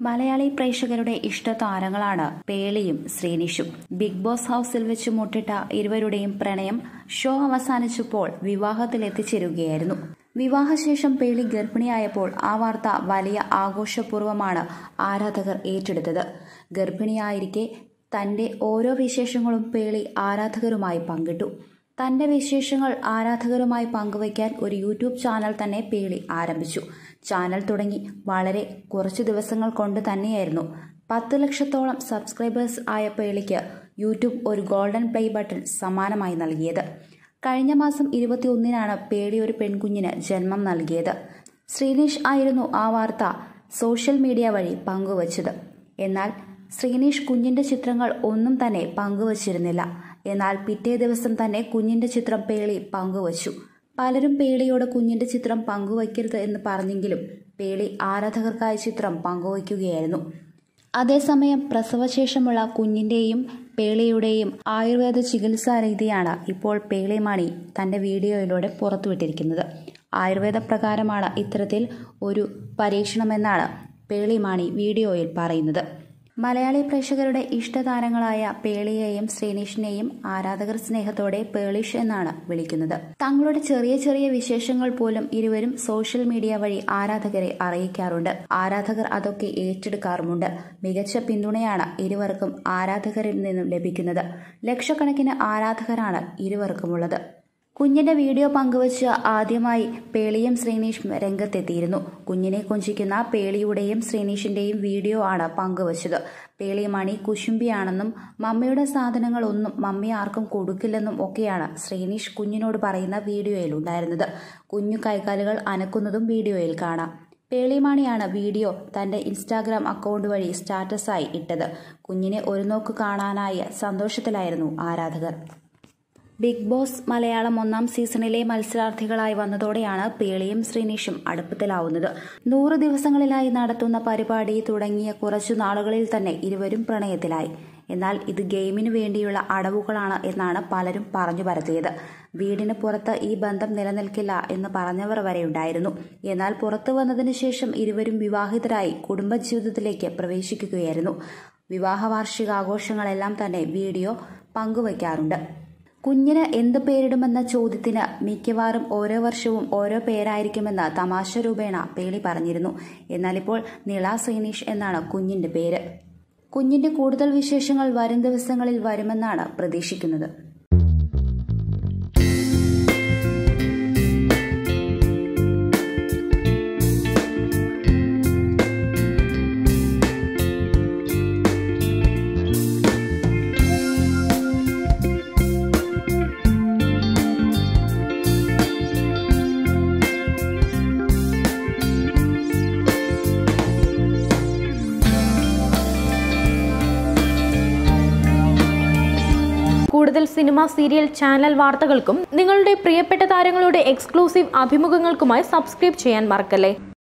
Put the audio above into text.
മലയാളി പ്രേക്ഷകരുടെ ഇഷ്ടതാരങ്ങളാണ് പേളിയും ശ്രീനിഷും big boss ഹൌസിൽ വെച്ച് മുട്ടിട്ട ഇരുവരുടെയും പ്രണയം ഷോ അവസാനിച്ചപ്പോൾ വിവാഹത്തിലെത്തിച്ചേരുകയായിരുന്നു വിവാഹശേഷം പേളി ഗർഭിണിയായപ്പോൾ ആ വാർത്ത വലിയ ആഘോഷപൂർവ്വമാണ് ആരാധകർ ഏറ്റെടുത്തത് ഗർഭിണിയായിരിക്കെ തന്റെ ഓരോ വിശേഷങ്ങളും പേളി ആരാധകരുമായി പങ്കിട്ടു തന്റെ വിശേഷങ്ങൾ ആരാധകരുമായി പങ്കുവയ്ക്കാൻ ഒരു യൂട്യൂബ് ചാനൽ തന്നെ പേളി ആരംഭിച്ചു ചാനൽ തുടങ്ങി വളരെ കുറച്ചു ദിവസങ്ങൾ കൊണ്ട് തന്നെയായിരുന്നു പത്ത് ലക്ഷത്തോളം സബ്സ്ക്രൈബേഴ്സ് ആയ പേളിക്ക് യൂട്യൂബ് ഒരു ഗോൾഡൻ പ്ലേ ബട്ടൺ സമ്മാനമായി നൽകിയത് കഴിഞ്ഞ മാസം ഇരുപത്തിയൊന്നിനാണ് പേളി ഒരു പെൺകുഞ്ഞിന് ജന്മം നൽകിയത് ശ്രീനീഷ് ആയിരുന്നു ആ വാർത്ത സോഷ്യൽ മീഡിയ വഴി പങ്കുവച്ചത് എന്നാൽ ശ്രീനീഷ് കുഞ്ഞിന്റെ ചിത്രങ്ങൾ ഒന്നും തന്നെ പങ്കുവച്ചിരുന്നില്ല എന്നാൽ പിറ്റേ ദിവസം തന്നെ കുഞ്ഞിന്റെ ചിത്രം പേളി പങ്കുവച്ചു പലരും പേളിയോട് കുഞ്ഞിന്റെ ചിത്രം പങ്കുവയ്ക്കരുത് എന്ന് പറഞ്ഞെങ്കിലും പേളി ആരാധകർക്കായി ചിത്രം പങ്കുവയ്ക്കുകയായിരുന്നു അതേസമയം പ്രസവശേഷമുള്ള കുഞ്ഞിന്റെയും പേളിയുടെയും ആയുർവേദ ചികിത്സാ രീതിയാണ് ഇപ്പോൾ പേളിമാണി തന്റെ വീഡിയോയിലൂടെ പുറത്തുവിട്ടിരിക്കുന്നത് ആയുർവേദ പ്രകാരമാണ് ഇത്തരത്തിൽ ഒരു പരീക്ഷണമെന്നാണ് പേളിമാണി വീഡിയോയിൽ പറയുന്നത് മലയാളി പ്രേക്ഷകരുടെ ഇഷ്ടതാരങ്ങളായ പേളിയെയും ശ്രീനിഷിനെയും ആരാധകർ സ്നേഹത്തോടെ പേളിഷ് എന്നാണ് വിളിക്കുന്നത് തങ്ങളുടെ ചെറിയ ചെറിയ വിശേഷങ്ങൾ പോലും ഇരുവരും സോഷ്യൽ മീഡിയ വഴി ആരാധകരെ അറിയിക്കാറുണ്ട് ആരാധകർ അതൊക്കെ ഏറ്റെടുക്കാറുമുണ്ട് മികച്ച പിന്തുണയാണ് ഇരുവർക്കും ആരാധകരിൽ നിന്നും ലഭിക്കുന്നത് ലക്ഷക്കണക്കിന് ആരാധകരാണ് ഇരുവർക്കുമുള്ളത് കുഞ്ഞിന്റെ വീഡിയോ പങ്കുവച്ച് ആദ്യമായി പേളിയും ശ്രീനീഷും രംഗത്തെത്തിയിരുന്നു കുഞ്ഞിനെ കൊഞ്ചിക്കുന്ന പേളിയുടെയും ശ്രീനീഷിന്റെയും വീഡിയോ ആണ് പങ്കുവച്ചത് പേളി മണി കുശുംബിയാണെന്നും മമ്മിയുടെ സാധനങ്ങളൊന്നും മമ്മി ആർക്കും കൊടുക്കില്ലെന്നും ഒക്കെയാണ് ശ്രീനീഷ് കുഞ്ഞിനോട് പറയുന്ന വീഡിയോയിൽ ഉണ്ടായിരുന്നത് കുഞ്ഞു കൈകാലുകൾ അനക്കുന്നതും വീഡിയോയിൽ കാണാം പേളിമാണിയാണ് വീഡിയോ തന്റെ ഇൻസ്റ്റാഗ്രാം അക്കൗണ്ട് വഴി സ്റ്റാറ്റസായി ഇട്ടത് കുഞ്ഞിനെ ഒരു നോക്ക് കാണാനായ സന്തോഷത്തിലായിരുന്നു ആരാധകർ ബിഗ് ബോസ് മലയാളം ഒന്നാം സീസണിലെ മത്സരാർത്ഥികളായി വന്നതോടെയാണ് പേളിയും ശ്രീനീഷും അടുപ്പത്തിലാവുന്നത് നൂറ് ദിവസങ്ങളിലായി നടത്തുന്ന പരിപാടി തുടങ്ങിയ കുറച്ചു നാളുകളിൽ തന്നെ ഇരുവരും പ്രണയത്തിലായി എന്നാൽ ഇത് ഗെയിമിനു വേണ്ടിയുള്ള അടവുകളാണ് എന്നാണ് പലരും പറഞ്ഞു പരത്തിയത് വീടിന് പുറത്ത് ഈ ബന്ധം നിലനിൽക്കില്ല എന്ന് പറഞ്ഞവർ വരെയുണ്ടായിരുന്നു എന്നാൽ പുറത്തു വന്നതിന് ശേഷം ഇരുവരും വിവാഹിതരായി കുടുംബജീവിതത്തിലേക്ക് പ്രവേശിക്കുകയായിരുന്നു വിവാഹ വാർഷികാഘോഷങ്ങളെല്ലാം തന്നെ വീഡിയോ പങ്കുവയ്ക്കാറുണ്ട് കുഞ്ഞിന് എന്ത് പേരിടുമെന്ന ചോദ്യത്തിന് മിക്കവാറും ഓരോ വർഷവും ഓരോ പേരായിരിക്കുമെന്ന് തമാശ രൂപേണ പേളി പറഞ്ഞിരുന്നു എന്നാൽ ഇപ്പോൾ നിള ശ്രീനീഷ് എന്നാണ് കുഞ്ഞിന്റെ പേര് കുഞ്ഞിന്റെ കൂടുതൽ വിശേഷങ്ങൾ വരും ദിവസങ്ങളിൽ വരുമെന്നാണ് പ്രതീക്ഷിക്കുന്നത് കൂടുതൽ സിനിമ സീരിയൽ ചാനൽ വാർത്തകൾക്കും നിങ്ങളുടെ പ്രിയപ്പെട്ട താരങ്ങളുടെ എക്സ്ക്ലൂസീവ് അഭിമുഖങ്ങൾക്കുമായി സബ്സ്ക്രൈബ് ചെയ്യാൻ മറക്കല്ലേ